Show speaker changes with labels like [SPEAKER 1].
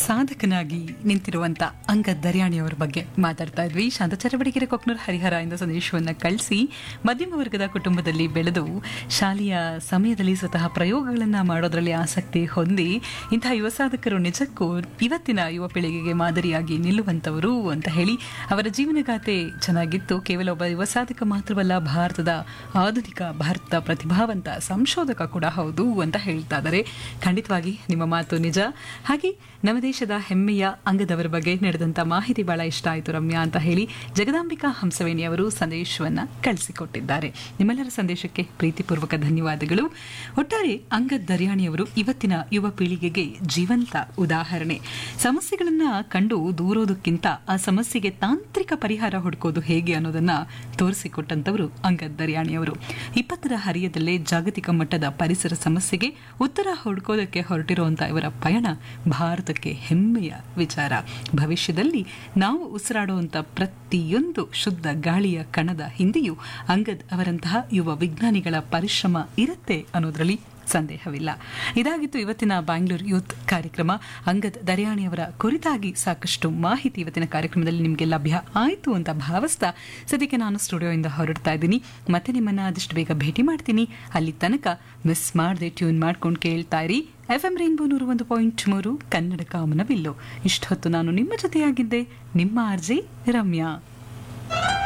[SPEAKER 1] ಸಾಧಕನಾಗಿ ನಿಂತಿರುವಂತ ಅಂಗದ್ ದರ್ಯಾಣಿಯವರ ಬಗ್ಗೆ ಮಾತಾಡ್ತಾ ಇದ್ವಿ ಶಾಂತ ಚರಬಡಿಗೆರೆ ಕೊಕ್ನೂರ್ ಹರಿಹರ ಇಂದ ಸಂದೇಶವನ್ನ ಕಳಿಸಿ ಮಧ್ಯಮ ವರ್ಗದ ಕುಟುಂಬದಲ್ಲಿ ಬೆಳೆದು ಶಾಲೆಯ ಸಮಯದಲ್ಲಿ ಸ್ವತಃ ಪ್ರಯೋಗಗಳನ್ನ ಮಾಡೋದ್ರಲ್ಲಿ ಆಸಕ್ತಿ ಹೊಂದಿ ಇಂತಹ ಯುವ ಸಾಧಕರು ನಿಜಕ್ಕೂ ಇವತ್ತಿನ ಯುವ ಪೀಳಿಗೆಗೆ ಮಾದರಿಯಾಗಿ ನಿಲ್ಲುವಂತವರು ಅಂತ ಹೇಳಿ ಅವರ ಜೀವನಗಾಥೆ ಚೆನ್ನಾಗಿತ್ತು ಕೇವಲ ಒಬ್ಬ ಯುವ ಸಾಧಕ ಮಾತ್ರವಲ್ಲ ಭಾರತದ ಆಧುನಿಕ ಭಾರತದ ಪ್ರತಿಭಾವಂತ ಸಂಶೋಧಕ ಕೂಡ ಹೌದು ಅಂತ ಹೇಳ್ತಾ ಇದ್ದಾರೆ ಖಂಡಿತವಾಗಿ ನಿಮ್ಮ ಮಾತು ನಿಜ ಹಾಗೆ ನಮ್ಮ ದೇಶದ ಹೆಮ್ಮೆಯ ಅಂಗದವರ ಬಗ್ಗೆ ನಡೆದಂತ ಮಾಹಿತಿ ಬಹಳ ಇಷ್ಟ ಆಯಿತು ರಮ್ಯಾ ಅಂತ ಹೇಳಿ ಜಗದಾಂಬಿಕಾ ಹಂಸವೇಣಿ ಅವರು ಸಂದೇಶವನ್ನ ಕಳಿಸಿಕೊಟ್ಟಿದ್ದಾರೆ ನಿಮ್ಮೆಲ್ಲರ ಸಂದೇಶಕ್ಕೆ ಪ್ರೀತಿಪೂರ್ವಕ ಧನ್ಯವಾದಗಳು ಒಟ್ಟಾರೆ ಅಂಗದ್ ದರ್ಯಾಣಿಯವರು ಇವತ್ತಿನ ಯುವ ಪೀಳಿಗೆಗೆ ಜೀವಂತ ಉದಾಹರಣೆ ಸಮಸ್ಯೆಗಳನ್ನ ಕಂಡು ದೂರೋದಕ್ಕಿಂತ ಆ ಸಮಸ್ಯೆಗೆ ತಾಂತ್ರಿಕ ಪರಿಹಾರ ಹುಡುಕೋದು ಹೇಗೆ ಅನ್ನೋದನ್ನ ತೋರಿಸಿಕೊಟ್ಟಂತವರು ಅಂಗದ್ ದರ್ಯಾಣಿಯವರು ಇಪ್ಪತ್ತರ ಹರಿಯದಲ್ಲೇ ಜಾಗತಿಕ ಮಟ್ಟದ ಪರಿಸರ ಸಮಸ್ಯೆಗೆ ಉತ್ತರ ಹುಡುಕೋದಕ್ಕೆ ಹೊರಟಿರುವಂತಹ ಇವರ ಪಯಣ ಭಾರತಕ್ಕೆ ಹೆಮ್ಮೆಯ ವಿಚಾರ ಭವಿಷ್ಯದಲ್ಲಿ ನಾವು ಉಸಿರಾಡುವಂತ ಪ್ರತಿಯೊಂದು ಶುದ್ಧ ಗಾಳಿಯ ಕಣದ ಹಿಂದೆಯೂ ಅಂಗದ್ ಅವರಂತಹ ಯುವ ವಿಜ್ಞಾನಿಗಳ ಪರಿಶ್ರಮ ಇರುತ್ತೆ ಅನ್ನೋದ್ರಲ್ಲಿ ಸಂದೇಹವಿಲ್ಲ ಇದಾಗಿತ್ತು ಇವತ್ತಿನ ಬ್ಯಾಂಗ್ಳೂರ್ ಯೂತ್ ಕಾರ್ಯಕ್ರಮ ಅಂಗದ್ ದರ್ಯಾಣಿಯವರ ಕುರಿತಾಗಿ ಸಾಕಷ್ಟು ಮಾಹಿತಿ ಇವತ್ತಿನ ಕಾರ್ಯಕ್ರಮದಲ್ಲಿ ನಿಮಗೆ ಲಭ್ಯ ಆಯಿತು ಅಂತ ಭಾವಿಸ್ತಾ ಸದ್ಯಕ್ಕೆ ನಾನು ಸ್ಟುಡಿಯೋಯಿಂದ ಹೊರಡ್ತಾ ಇದ್ದೀನಿ ಮತ್ತೆ ನಿಮ್ಮನ್ನ ಆದಷ್ಟು ಬೇಗ ಭೇಟಿ ಮಾಡ್ತೀನಿ ಅಲ್ಲಿ ತನಕ ಮಿಸ್ ಮಾಡದೆ ಟ್ಯೂನ್ ಮಾಡ್ಕೊಂಡು ಕೇಳ್ತಾ ಇರಿ ಎಫ್ ಎಂ ರೈನ್ಬೋ ನೂರು ಒಂದು ಪಾಯಿಂಟ್ ಮೂರು ಕನ್ನಡ ಕಾಮನವಿಲ್ಲು ಇಷ್ಟೊತ್ತು ನಾನು ನಿಮ್ಮ ಜೊತೆಯಾಗಿದ್ದೆ ನಿಮ್ಮ ಆರ್ಜೆ ರಮ್ಯಾ